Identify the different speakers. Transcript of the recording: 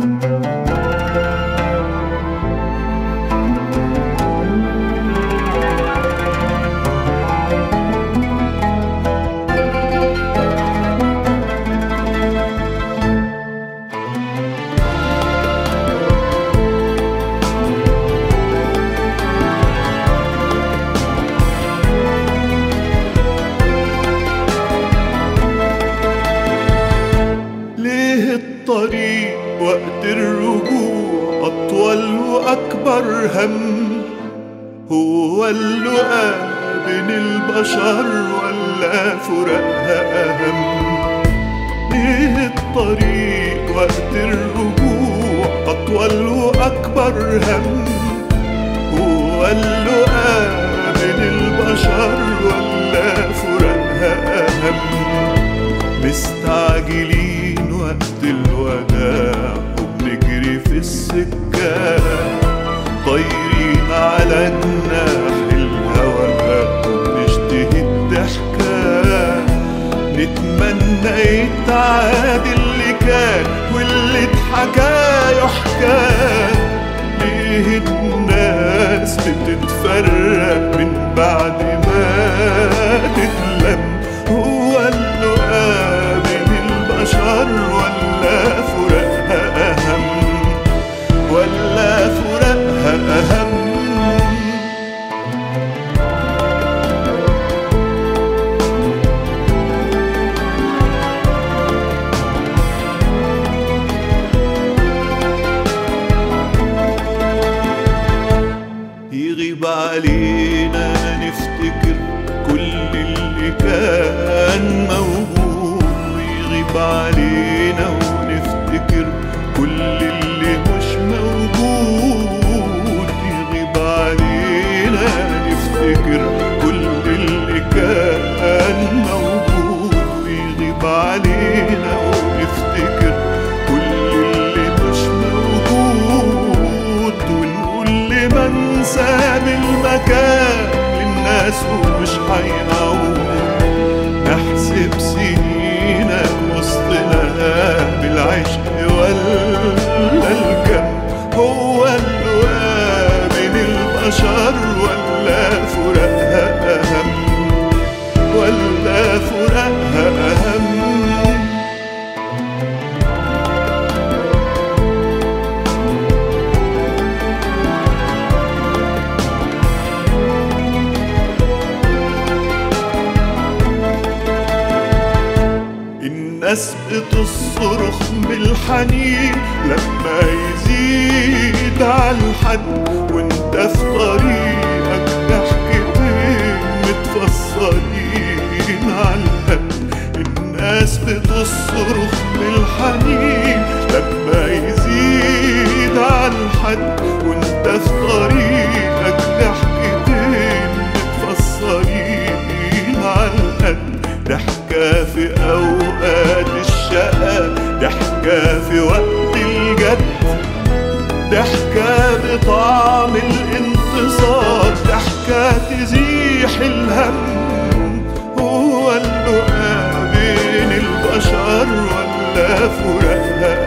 Speaker 1: ليه الطريق وقت الرجوع أطول وأكبر هم هو اللقاء بين البشر ولا فراقها أهم ليه الطريق وقت الرجوع أطول وأكبر هم هو اللقاء بين البشر ولا فراقها أهم مستعجلين وقت الوداع وبنجري في السكة طايرين على جناح الهوى وبنشتهي الضحكة نتمنى يتعاد اللي كان واللي اتحكى يحكى ليه الناس بتتفرق من بعد ما تتلم هو اللقاء بين البشر ولا فراقها أهم ولا فراقها أهم يغيب علينا نفتكر كل اللي كان موجود ويغيب علينا ونفتكر كل اللي مش موجود يغيب علينا نفتكر كل اللي كان موجود ويغيب علينا ونفتكر كل اللي مش موجود ونقول لمن ساب المكان للناس ومش هيعود نحسب سنينك وسطنا بالعشق ولا الكم هو اللقاء بين البشر ولا فراقها أهم ولا فراقها أهم الناس بتصرخ بالحنين لما يزيد على الحد وانت في طريقك ضحكتين متفصلين على القد الناس بتصرخ بالحنين لما يزيد على الحد وانت في طريقك ضحكتين متفصلين على القد ضحكة في أوقات الشقاء ضحكة في وقت الجد ضحكة بطعم الانتصار ضحكة تزيح الهم هو اللقاء بين البشر ولا فراقها